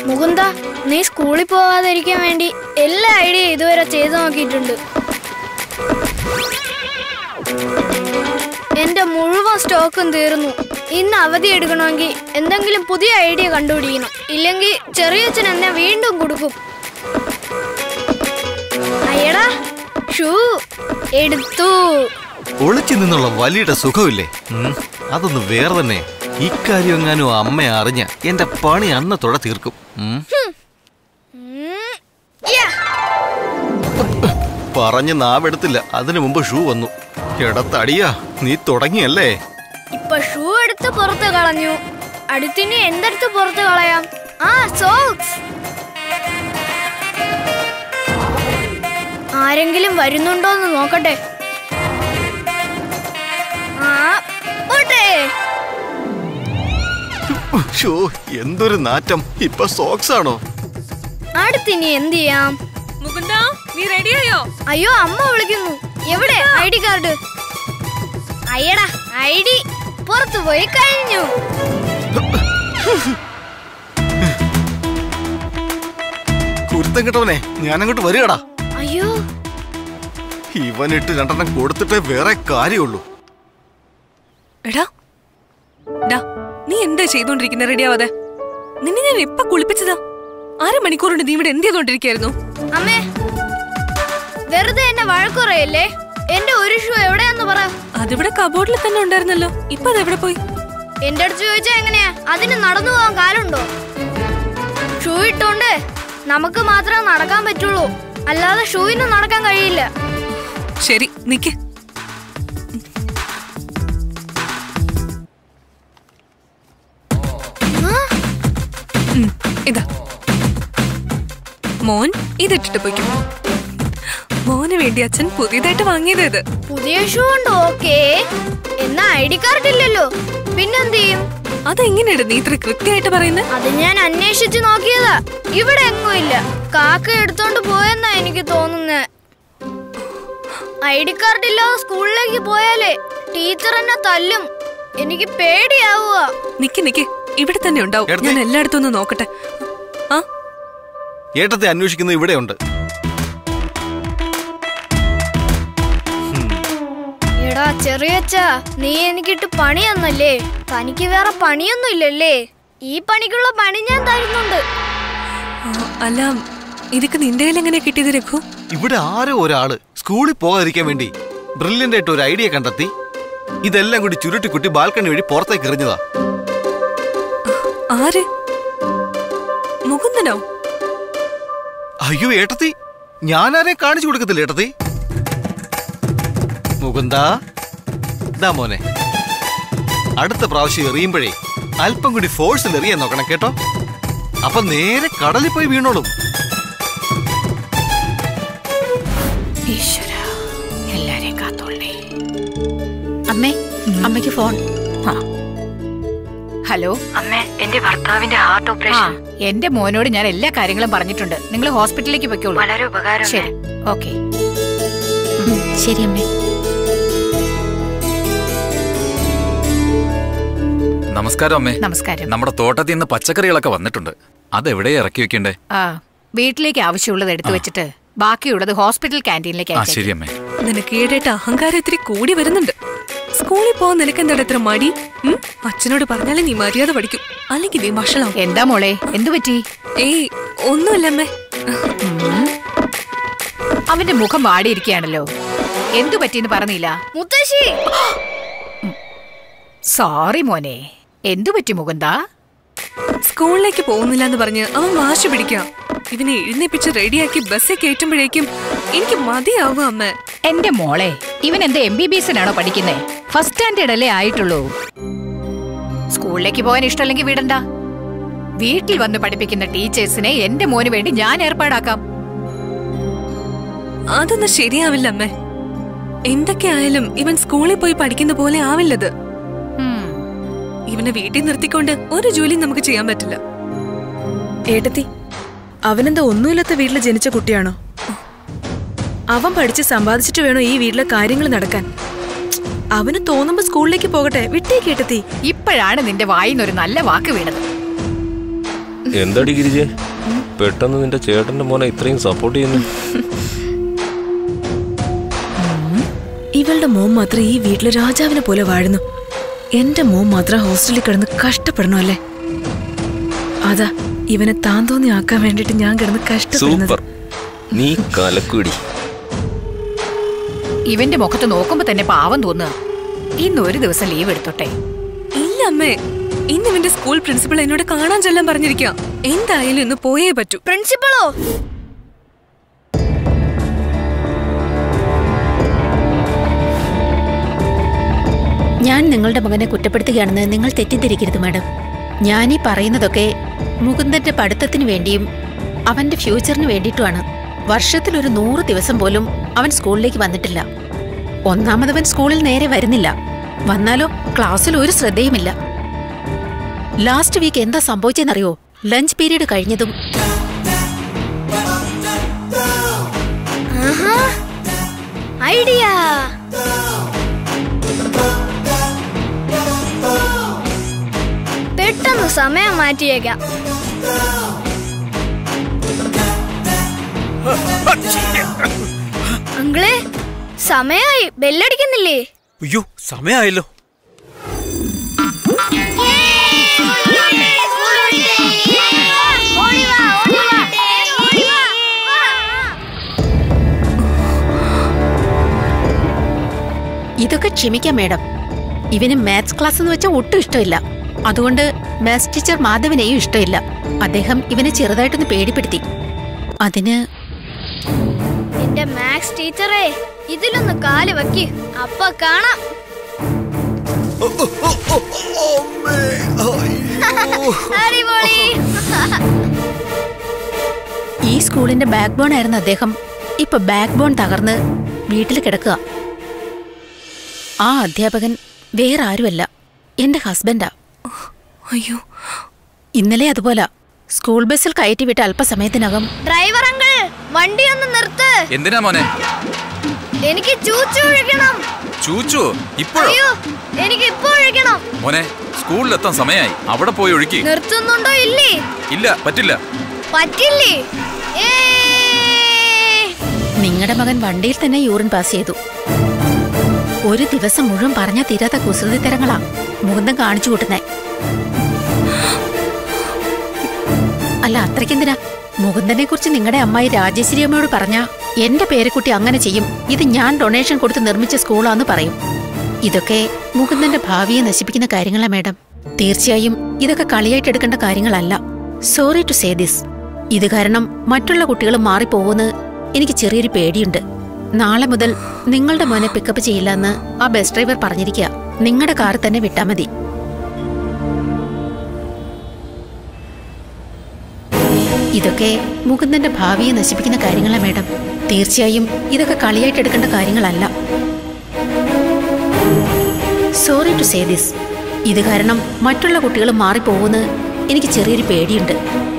മുകുന്ദ നീ സ്കൂളിൽ പോവാതിരിക്കാൻ വേണ്ടി എല്ലാ ഐഡിയ ഇതുവരെ ചെയ്തു നോക്കിയിട്ടുണ്ട് എന്റെ മുഴുവൻ സ്റ്റോക്കും തീർന്നു ഇന്ന് അവധി എടുക്കണമെങ്കിൽ എന്തെങ്കിലും പുതിയ ഐഡിയ കണ്ടുപിടിക്കണം ഇല്ലെങ്കിൽ ചെറിയച്ഛൻ എന്നെ വീണ്ടും കൊടുക്കും അയ്യടാ ഷൂ എടുത്തു ഒളിച്ചു നിന്നുള്ള വലിയുടെ സുഖമില്ലേ ഉം, അതൊന്ന് വേറെ തന്നെ ഇക്കാര്യം എങ്ങാനും അമ്മ അറിഞ്ഞ എന്റെ പണി അന്നത്തോടെ തീർക്കും ഉം. ഉം. യാ. പറഞ്ഞ് നാവെടുത്തില്ല അതിനു മുമ്പ് ഷൂ വന്നു എടത്തടിയാ നീ തുടങ്ങിയല്ലേ ഇപ്പൊ ഷൂ എടുത്ത് പുറത്ത് കളഞ്ഞു അടുത്തിനി എന്തെടുത്ത് പുറത്ത് കളയാം ആ സോക്സ് ആരെങ്കിലും വരുന്നുണ്ടോന്ന് നോക്കട്ടെ ആ പോട്ടെ ഷോ എന്തൊരു നാറ്റം ഇപ്പൊ സോക്സ് ആണോ അടുത്തിനി എന്ത് ചെയ്യാം മുകുന്ദ നീ റെഡിയായോ അയ്യോ അമ്മ വിളിക്കുന്നു എവിടെ ഐ ഡി കാർഡ് അയ്യടാ ഐ ഡി പുറത്തു പോയി കഴിഞ്ഞു കുരുത്തം കിട്ടവനെ ഞാനങ്ങോട്ട് വരികടാ അയ്യോ ഇവനിട്ട് രണ്ടെണ്ണം കൊടുത്തിട്ടേ വേറെ കാര്യമുള്ളൂ എടാ ഡാ നീ എന്താ ചെയ്തോണ്ടിരിക്കുന്ന റെഡിയാവാതെ നിന്നെ ഞാൻ എപ്പ കുളിപ്പിച്ചതാ അര മണിക്കൂറുണ്ട് നീ ഇവിടെ എന്ത് ചെയ്തോണ്ടിരിക്കായിരുന്നു അമ്മേ വെറുതെ എന്നെ വഴക്കുറയല്ലേ എന്റെ ഒരു ഷൂ എവിടെയാന്ന് പറ അതിവിടെ കബോർഡിൽ തന്നെ ഉണ്ടായിരുന്നല്ലോ ഇപ്പൊ അതെവിടെ പോയി എന്റെ അടുത്ത് ചോദിച്ചാ എങ്ങനെയാ അതിന് നടന്നു പോകാൻ കാലുണ്ടോ ഷൂ ഇട്ടോണ്ട് നമുക്ക് മാത്രമേ നടക്കാൻ പറ്റുള്ളൂ അല്ലാതെ ഷൂവിന് നടക്കാൻ കഴിയില്ല ശരി നിക്ക് ഉം, ഇതാ മോൻ ഇതിട്ടിട്ട് പോയിക്കും മോന് വേണ്ടി അച്ഛൻ പുതിയതായിട്ട് വാങ്ങിയത് ഇത് പുതിയ ഷൂ ഉണ്ട് ഓക്കേ എന്നാ ഐ ഡി കാർഡ് ഇല്ലല്ലോ പിന്നെന്ത് ചെയ്യും അതെങ്ങനെയാണ് നീ ഇത്ര കൃത്യമായിട്ട് പറയുന്നത് അത് ഞാൻ അന്വേഷിച്ച് നോക്കിയതാ ഇവിടെ എങ്ങും ഇല്ല കാക്ക എടുത്തോണ്ട് പോയെന്നാ എനിക്ക് തോന്നുന്നത് ഐ ഡി കാർഡ് ഇല്ലാതെ സ്കൂളിലേക്ക് പോയാലേ ടീച്ചർ എന്നെ തല്ലും എനിക്ക് പേടിയാവുക നിക്ക് നിക്ക് ഇവിടെ തന്നെ ഉണ്ടാവും എടുത്തേ. ഞാൻ എല്ലായിടത്തും ഒന്ന് നോക്കട്ടെ ആ ഏട്ടത്തെ അന്വേഷിക്കുന്നത് ഇവിടെയുണ്ട് എടാ ചെറിയച്ച നീ എനിക്കിട്ട് പണി തന്നല്ലേ തനിക്ക് വേറെ പണിയൊന്നും ഇല്ലല്ലേ ഈ പണിക്കുള്ള പണി ഞാൻ തരുന്നുണ്ട് ആ, അല്ല ഇതൊക്കെ നിന്റെ കയ്യിൽ എങ്ങനെ കിട്ടിയത് രഘു ഇവിടെ ആരോ ഒരാള് സ്കൂളിൽ പോകാതിരിക്കാൻ വേണ്ടി ബ്രില്യന്റ് ആയിട്ട് ഒരു ഐഡിയ കണ്ടെത്തി ഇതെല്ലാം കൂടി ചുരുട്ടിക്കുട്ടി ബാൽക്കണി വഴി പുറത്തേക്ക് എറിഞ്ഞതാ ആര് മുകുന്ദനോ അയ്യോ ഏട്ടത്തി ഞാനാരെ കാണിച്ചു കൊടുക്കത്തില്ല ഏട്ടത്തി മുകുന്ദ ദാ മോനെ അടുത്ത പ്രാവശ്യം എറിയുമ്പോഴേ അല്പം കൂടി ഫോഴ്സിൽ എറിയാൻ നോക്കണം കേട്ടോ അപ്പൊ നേരെ കടലിൽ പോയി വീണോളും ഈശ്വര എല്ലാരെയും കാത്തോളേ അമ്മേ അമ്മയ്ക്ക് ഫോൺ ആ ഹലോ അമ്മേ എന്റെ ഭർത്താവിന്റെ ഹാർട്ട് ആ ഓപ്പറേഷൻ എന്റെ മോനോട് ഞാൻ എല്ലാ കാര്യങ്ങളും പറഞ്ഞിട്ടുണ്ട് നിങ്ങൾ ഹോസ്പിറ്റലിലേക്ക് പൊയ്ക്കോളൂ വളരെ ഉപകാരം ശരി ഓക്കെ ശരി അമ്മേ നമസ്കാരം അമ്മേ നമസ്കാരം നമ്മുടെ തോട്ടത്തിൽ നിന്ന് പച്ചക്കറികളൊക്കെ വന്നിട്ടുണ്ട് അതെവിടെ ഇറക്കി വെക്കണ്ടേ ആ വീട്ടിലേക്ക് ആവശ്യമുള്ളത് എടുത്തു വെച്ചിട്ട് ബാക്കിയുള്ളത് ഹോസ്പിറ്റൽ ക്യാൻറ്റീനിലേക്ക് ആ അയച്ചേക്ക്. ശരി അമ്മേ നിനക്ക് ഈടായിട്ട് അഹങ്കാരം ഇത്തിരി കൂടി വരുന്നുണ്ട് സ്കൂളിൽ പോകാൻ നിനക്ക് എന്താണ് ഇത്ര മടി ഉം? അച്ഛനോട് പറഞ്ഞാലേ നീ മര്യാദ പഠിക്കും അല്ലെങ്കിൽ നീ വഷളാവും എന്താ മോളെ എന്തു പറ്റി ഏയ് ഒന്നുമില്ലമ്മേ ഉം. അവന്റെ മുഖം വാടിയിരിക്കുകയാണല്ലോ എന്തു പറ്റിയെന്ന് പറഞ്ഞില്ല മുത്തശ്ശി സോറി മോനെ എന്തു പറ്റി മുകുന്ദ സ്കൂളിലേക്ക് പോകുന്നില്ല എന്ന് പറഞ്ഞ് അവൻ വാശി പിടിക്കാം ഇവനെ എഴുന്നേപ്പിച്ച് റെഡിയാക്കി ബസ്സിൽ കയറ്റുമ്പോഴേക്കും എനിക്ക് മതിയാവും അമ്മ എന്റെ മോളെ ഇവൻ എന്താ എം ബി ബി എസിനാണോ പഠിക്കുന്നേ ഫസ്റ്റ് സ്റ്റാൻഡേർഡ് അല്ലേ ആയിട്ടുള്ളൂ സ്കൂളിലേക്ക് പോകാൻ ഇഷ്ടമല്ലെങ്കിൽ വിടണ്ട വീട്ടിൽ വന്ന് പഠിപ്പിക്കുന്ന ടീച്ചേഴ്സിനെ എന്റെ മോന് വേണ്ടി ഞാൻ ഏർപ്പാടാക്കാം അതൊന്നും ശരിയാവില്ല അമ്മേ എന്തൊക്കെയായാലും ഇവൻ സ്കൂളിൽ പോയി പഠിക്കുന്ന പോലെ ആവില്ലത് ഉം. ഇവനെ വീട്ടിൽ നിർത്തിക്കൊണ്ട് ഒരു ജോലിയും നമുക്ക് ചെയ്യാൻ പറ്റില്ല ഏട്ടത്തി അവനെന്താ ഒന്നുമില്ലാത്ത വീട്ടിൽ ജനിച്ച കുട്ടിയാണോ അവൻ പഠിച്ച് സമ്പാദിച്ചിട്ട് വേണോ ഈ വീട്ടിലെ കാര്യങ്ങൾ നടക്കാൻ അവന് തോന്നുമ്പോ സ്കൂളിലേക്ക് പോകട്ടെ വിട്ടേ കേട്ടത്തി ഇപ്പോഴാണ് നിന്റെ വായിന്നൊരു നല്ല വാക്ക് വീണത് എന്താടി ഗിരിജെ പെട്ടെന്ന് നിന്റെ ചേട്ടന്റെ മോനെ ഇത്രയും സപ്പോർട്ട് ചെയ്യുന്നു ഇവളുടെ മോൻ മാത്രം ഈ വീട്ടിലെ രാജാവിനെ പോലെ വാഴുന്നു എന്റെ മോൻ മാത്രം ഹോസ്റ്റലിൽ കിടന്ന് കഷ്ടപ്പെടണം അല്ലേ അതാ ഇവനെ താൻ തോന്നി ആക്കാൻ വേണ്ടിട്ട് ഞാൻ കിടന്ന് കഷ്ടപ്പെടുന്നത് സൂപ്പർ നീ കലക്കുടി ഇവന്റെ മുഖത്ത് നോക്കുമ്പോ തന്നെ പാവം തോന്നുക ഇന്ന് ഒരു ദിവസം ലീവ് എടുത്തോട്ടെ ഇല്ല അമ്മേ ഇന്ന് ഇവന്റെ സ്കൂൾ പ്രിൻസിപ്പൾ എന്നോട് കാണാൻ ചെല്ലാൻ പറഞ്ഞിരിക്കാം എന്തായാലും ഇന്ന് പോയേ പറ്റൂ പ്രിൻസിപ്പളോ ഞാൻ നിങ്ങളുടെ മകനെ കുറ്റപ്പെടുത്തുകയാണെന്ന് നിങ്ങൾ തെറ്റിദ്ധരിക്കരുത് മാഡം ഞാനീ പറയുന്നതൊക്കെ മുകുന്ദന്റെ പഠിത്തത്തിന് വേണ്ടിയും അവന്റെ ഫ്യൂച്ചറിന് വേണ്ടിയിട്ടുമാണ് വർഷത്തിൽ ഒരു നൂറ് ദിവസം പോലും അവൻ സ്കൂളിലേക്ക് വന്നിട്ടില്ല ഒന്നാമതവൻ സ്കൂളിൽ നേരെ വരുന്നില്ല വന്നാലോ ക്ലാസ്സിൽ ഒരു ശ്രദ്ധയുമില്ല ലാസ്റ്റ് വീക്ക് എന്താ സംഭവിച്ചെന്നറിയോ ലഞ്ച് പീരീഡ് കഴിഞ്ഞതും ആഹാ ഐഡിയ പെട്ടെന്ന് സമയം മാറ്റിയേക്കാം അങ്കിളെ സമയായി ബെല്ലടിക്കുന്നില്ലേ അയ്യോ സമയമായല്ലോ ഇതൊക്കെ ക്ഷമിക്കാം മേഡം ഇവന് മാത്സ് ക്ലാസ് എന്ന് വെച്ചാൽ ഒട്ടും ഇഷ്ടമില്ല അതുകൊണ്ട് മാത്സ് ടീച്ചർ മാധവനെയും ഇഷ്ടമില്ല അദ്ദേഹം ഇവനെ ചെറുതായിട്ടൊന്ന് പേടിപ്പെടുത്തി അതിന് എന്റെ മാത്സ് ടീച്ചറെ ഇതിലൊന്ന് കാല് വയ്ക്ക് അപ്പൊ കാണാം അടിപൊളി ഈ സ്കൂളിന്റെ ബാക്ക് ബോൺ ആയിരുന്ന അദ്ദേഹം ഇപ്പൊ ബാക്ക് ബോൺ തകർന്ന് വീട്ടിൽ കിടക്കുക ആ അധ്യാപകൻ വേറെ ആരുമല്ല എന്റെ ഹസ്ബൻഡാ അയ്യോ ഇന്നലെ അതുപോലെ സ്കൂൾ ബസ്സിൽ കയറ്റി വിട്ട അല്പസമയത്തിനകം ഡ്രൈവർ അങ്കിൾ വണ്ടി ഒന്ന് നിർത്ത് എന്തിനാ മോനെ എനിക്ക് ചൂച്ചു ഒഴിക്കണം ചൂച്ചു ഇപ്പോഴോ അയ്യോ എനിക്ക് ഇപ്പൊ ഒഴിക്കണം മോനെ സ്കൂളിലെത്താൻ സമയമായി അവിടെ പോയി ഒഴുക്കി നിർത്തുന്നുണ്ടോ ഇല്ലേ ഇല്ല പറ്റില്ല പറ്റില്ലേ ഏ നിങ്ങളുടെ മകൻ വണ്ടിയിൽ തന്നെ യൂറിൻ പാസ് ചെയ്തു ഒരു ദിവസം മുഴുവൻ പറഞ്ഞ തീരാത്ത കുസൃതി തരങ്ങളാ മുകുന്ദം കാണിച്ചു കൂട്ടുന്നേ അല്ല അത്രയ്ക്കെന്തിനാ മുകുന്ദനെ കുറിച്ച് നിങ്ങളുടെ അമ്മായി രാജശ്രീ അമ്മയോട് പറഞ്ഞ എന്റെ പേരക്കുട്ടി അങ്ങനെ ചെയ്യും ഇത് ഞാൻ ഡൊണേഷൻ കൊടുത്ത് നിർമ്മിച്ച സ്കൂളാന്ന് പറയും ഇതൊക്കെ മുകുന്ദന്റെ ഭാവിയെ നശിപ്പിക്കുന്ന കാര്യങ്ങളാ മേഡം തീർച്ചയായും ഇതൊക്കെ കളിയായിട്ട് എടുക്കേണ്ട കാര്യങ്ങളല്ല സോറി ടു സേ ദിസ് ഇത് കാരണം മറ്റുള്ള കുട്ടികൾ മാറിപ്പോകുമെന്ന് എനിക്ക് ചെറിയൊരു പേടിയുണ്ട് നാളെ മുതൽ നിങ്ങളുടെ മോനെ പിക്കപ്പ് ചെയ്യില്ല എന്ന് ആ ബസ് ഡ്രൈവർ പറഞ്ഞിരിക്കുക നിങ്ങളുടെ കാർ തന്നെ വിട്ടാ മതി ഇതൊക്കെ മുകുന്ദന്റെ ഭാവിയെ നശിപ്പിക്കുന്ന കാര്യങ്ങളാ മേഡം തീർച്ചയായും ഇതൊക്കെ കളിയായിട്ട് എടുക്കേണ്ട കാര്യങ്ങളല്ല സോറി ടു സേ ദിസ് ഇത് കാരണം മറ്റുള്ള കുട്ടികൾ മാറിപ്പോകുമെന്ന് എനിക്ക് ചെറിയൊരു പേടിയുണ്ട്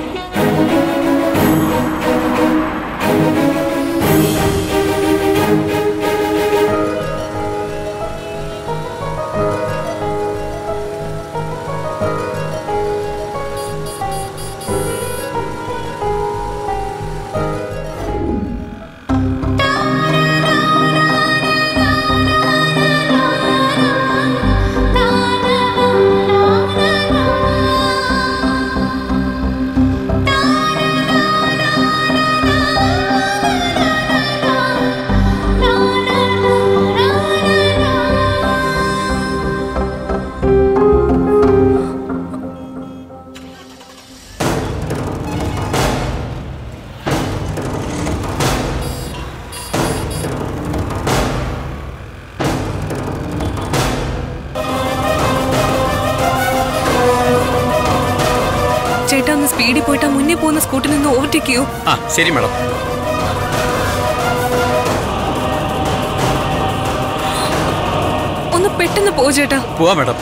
ചേട്ടാ ഒന്ന് സ്പീഡിൽ പോയിട്ട് ആ മുന്നേ പോകുന്ന സ്കൂട്ടിൽ നിന്ന് ഓവർടേക്ക് ചെയ്യൂ ആ ശരി മാഡം ഒന്ന് പെട്ടെന്ന് പോ ചേട്ടാ പോവാ മാഡം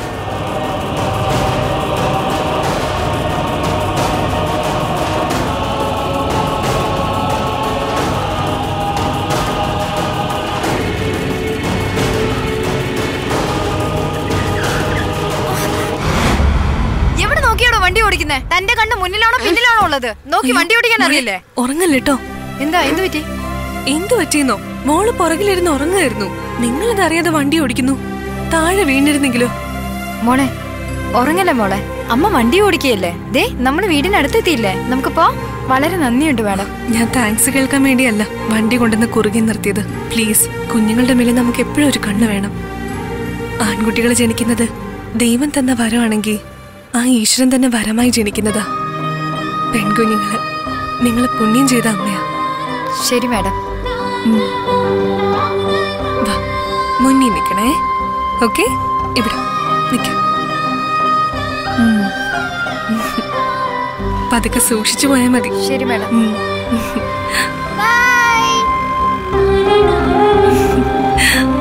എവിടെ നോക്കി നോക്കിയാണോ വണ്ടി ഓടിക്കുന്നേ തന്റെ കണ്ണ് മുന്നിലാണോ പിന്നിലാണോ ഉള്ളത് നോക്കി വണ്ടി ഓടിക്കാൻ അറിയില്ലേ ഉറങ്ങല്ലേട്ടോ എന്താ എന്ത് പറ്റി എന്തു പറ്റിയെന്നോ മോള് പുറകിലിരുന്ന് ഉറങ്ങായിരുന്നു നിങ്ങളത് അറിയാതെ വണ്ടി ഓടിക്കുന്നു താഴെ വീണിരുന്നെങ്കിലോ മോളെ ഉറങ്ങല്ലേ മോളെ അമ്മ വണ്ടി ഓടിക്കുകയല്ലേ ദേ നമ്മൾ വീടിനടുത്തെത്തിയില്ലേ നമുക്ക് പോ വളരെ നന്ദിയുണ്ട് മാഡം ഞാൻ താങ്ക്സ് കേൾക്കാൻ വേണ്ടിയല്ല വണ്ടി കൊണ്ടുവന്ന് കുറുകെ നിർത്തിയത് പ്ലീസ് കുഞ്ഞുങ്ങളുടെ മേലെ നമുക്ക് എപ്പോഴും ഒരു കണ്ണ് വേണം ആൺകുട്ടികൾ ജനിക്കുന്നത് ദൈവം തന്ന വരമാണെങ്കിൽ ആ ഈശ്വരൻ തന്നെ വരമായി ജനിക്കുന്നതാ പെൺകുഞ്ഞുങ്ങള് നിങ്ങൾ പുണ്യം ചെയ്ത അമ്മയാ ശരി മാഡം വാ മുന്നിൽ നിൽക്കണേ ഓക്കെ ഇവിടെ നിൽക്കാം പതുക്കെ സൂക്ഷിച്ചു പോയാൽ മതി ശരി മാഡം ഉം. ബൈ